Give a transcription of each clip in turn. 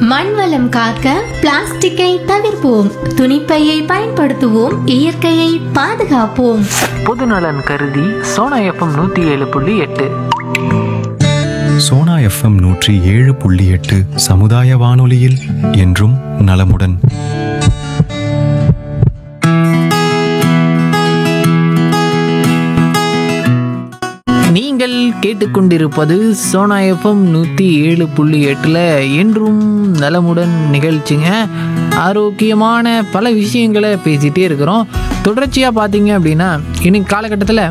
மண் வளம் காக்க பிளாஸ்டிக்கை தவிர்ப்போம் துணிப்பையை பயன்படுத்துவோம் இயற்கையை பாதுகாப்போம் பொதுநலன் கருதி சோனா எஃப்எம் நூற்றி ஏழு புள்ளி எட்டு சோனா எஃப்எம் நூற்றி ஏழு புள்ளி எட்டு சமுதாய வானொலியில் என்றும் நலமுடன் நீங்கள் கேட்டுக்கொண்டிருப்பது சோனா எஃப்எம் நூற்றி ஏழு புள்ளி எட்டில் என்றும் நலமுடன் நிகழ்ச்சிங்க ஆரோக்கியமான பல விஷயங்களை பேசிகிட்டே இருக்கிறோம் தொடர்ச்சியாக பார்த்தீங்க அப்படின்னா இன்னைக்கு காலகட்டத்தில்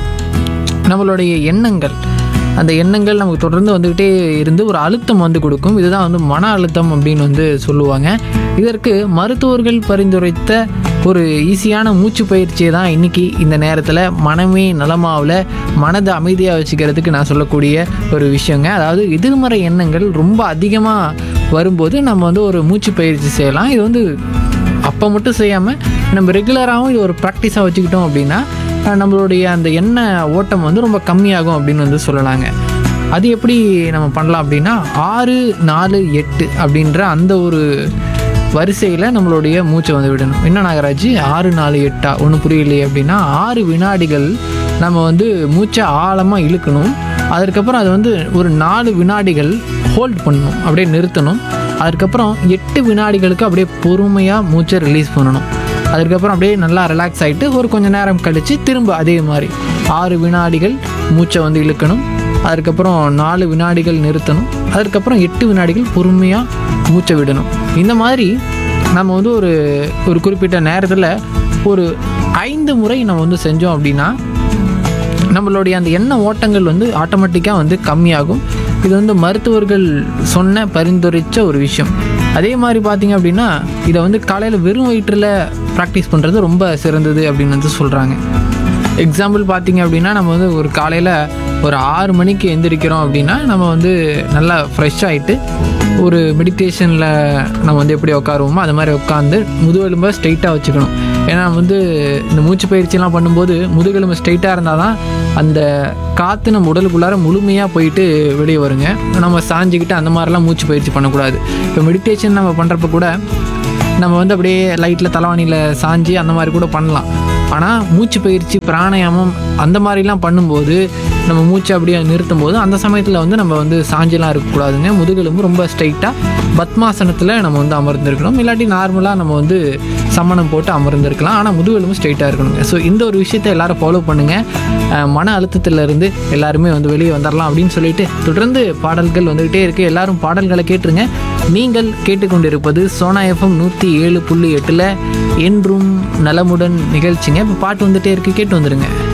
நம்மளுடைய எண்ணங்கள் அந்த எண்ணங்கள் நமக்கு தொடர்ந்து வந்துக்கிட்டே இருந்து ஒரு அழுத்தம் வந்து கொடுக்கும் இதுதான் வந்து மன அழுத்தம் அப்படின்னு வந்து சொல்லுவாங்க இதற்கு மருத்துவர்கள் பரிந்துரைத்த ஒரு ஈஸியான மூச்சு பயிற்சியை தான் இன்றைக்கி இந்த நேரத்தில் மனமே நலமாவில் மனதை அமைதியாக வச்சுக்கிறதுக்கு நான் சொல்லக்கூடிய ஒரு விஷயங்க அதாவது எதிர்மறை எண்ணங்கள் ரொம்ப அதிகமாக வரும்போது நம்ம வந்து ஒரு மூச்சு பயிற்சி செய்யலாம் இது வந்து அப்போ மட்டும் செய்யாமல் நம்ம ரெகுலராகவும் இது ஒரு ப்ராக்டிஸாக வச்சுக்கிட்டோம் அப்படின்னா அஹ், நம்மளுடைய அந்த எண்ணெய் ஓட்டம் வந்து ரொம்ப கம்மியாகும் அப்படின்னு வந்து சொல்லலாங்க அது எப்படி நம்ம பண்ணலாம் அப்படின்னா ஆறு நாலு எட்டு அப்படின்ற அந்த ஒரு வரிசையில் நம்மளுடைய மூச்சை வந்து விடணும் என்ன நாகராஜ் ஆறு நாலு எட்டா ஒன்றும் புரியலையே அப்படின்னா ஆறு வினாடிகள் நம்ம வந்து மூச்சை ஆழமாக இழுக்கணும் அதுக்கப்புறம் அது வந்து ஒரு நாலு வினாடிகள் ஹோல்ட் பண்ணணும் அப்படியே நிறுத்தணும் அதுக்கப்புறம் எட்டு வினாடிகளுக்கு அப்படியே பொறுமையாக மூச்சை ரிலீஸ் பண்ணணும் அதுக்கப்புறம் அப்படியே நல்லா ரிலாக்ஸ் ஆகிட்டு ஒரு கொஞ்ச நேரம் கழித்து திரும்ப அதே மாதிரி ஆறு வினாடிகள் மூச்சை வந்து இழுக்கணும் அதுக்கப்புறம் நாலு வினாடிகள் நிறுத்தணும் அதுக்கப்புறம் எட்டு வினாடிகள் பொறுமையாக மூச்சை விடணும் இந்த மாதிரி நம்ம வந்து ஒரு ஒரு குறிப்பிட்ட நேரத்தில் ஒரு ஐந்து முறை நம்ம வந்து செஞ்சோம் அப்படின்னா நம்மளுடைய அந்த எண்ண ஓட்டங்கள் வந்து ஆட்டோமேட்டிக்காக வந்து கம்மியாகும் இது வந்து மருத்துவர்கள் சொன்ன பரிந்துரைச்ச ஒரு விஷயம் அதே மாதிரி பார்த்தீங்க அப்படின்னா இதை வந்து காலையில் வெறும் வயிற்றில் ப்ராக்டிஸ் பண்ணுறது ரொம்ப சிறந்தது அப்படின்னு வந்து சொல்கிறாங்க எக்ஸாம்பிள் பார்த்தீங்க அப்படின்னா நம்ம வந்து ஒரு காலையில் ஒரு ஆறு மணிக்கு எந்திரிக்கிறோம் அப்படின்னா நம்ம வந்து நல்லா ஃப்ரெஷ் ஆகிட்டு ஒரு மெடிடேஷனில் நம்ம வந்து எப்படி உட்காருவோமோ அது மாதிரி உட்காந்து முதுகெலும்பை ஸ்ட்ரைட்டாக வச்சுக்கணும் ஏன்னா வந்து இந்த மூச்சு பயிற்சியெல்லாம் பண்ணும்போது முதுகெலும்பு ஸ்ட்ரைட்டாக இருந்தால் தான் அந்த காற்று நம்ம உடலுக்குள்ளார முழுமையாக போயிட்டு வெளியே வருங்க நம்ம சாஞ்சிக்கிட்டு அந்த மாதிரிலாம் மூச்சு பயிற்சி பண்ணக்கூடாது இப்போ மெடிடேஷன் நம்ம பண்ணுறப்ப கூட நம்ம வந்து அப்படியே லைட்டில் தலைவாணியில் சாஞ்சி அந்த மாதிரி கூட பண்ணலாம் ஆனால் மூச்சு பயிற்சி பிராணாயாமம் அந்த மாதிரிலாம் பண்ணும்போது நம்ம மூச்சை அப்படியே நிறுத்தும் போது அந்த சமயத்தில் வந்து நம்ம வந்து சாஞ்செல்லாம் இருக்கக்கூடாதுங்க முதுகெலும்பு ரொம்ப ஸ்ட்ரைட்டாக பத்மாசனத்தில் நம்ம வந்து அமர்ந்திருக்கணும் இல்லாட்டி நார்மலாக நம்ம வந்து சம்மணம் போட்டு அமர்ந்திருக்கலாம் ஆனால் முதுகெலும்பு ஸ்ட்ரைட்டாக இருக்கணுங்க ஸோ இந்த ஒரு விஷயத்தை எல்லாரும் ஃபாலோ பண்ணுங்கள் அஹ் மன அழுத்தத்திலிருந்து எல்லாருமே வந்து வெளியே வந்துடலாம் அப்படின்னு சொல்லிட்டு தொடர்ந்து பாடல்கள் வந்துக்கிட்டே இருக்குது எல்லாரும் பாடல்களை கேட்டுருங்க நீங்கள் கேட்டுக்கொண்டிருப்பது சோனா எஃப்எம் நூற்றி ஏழு புள்ளி எட்டில் என்றும் நலமுடன் நிகழ்ச்சிங்க இப்போ பாட்டு வந்துட்டே இருக்கு கேட்டு வந்துருங்க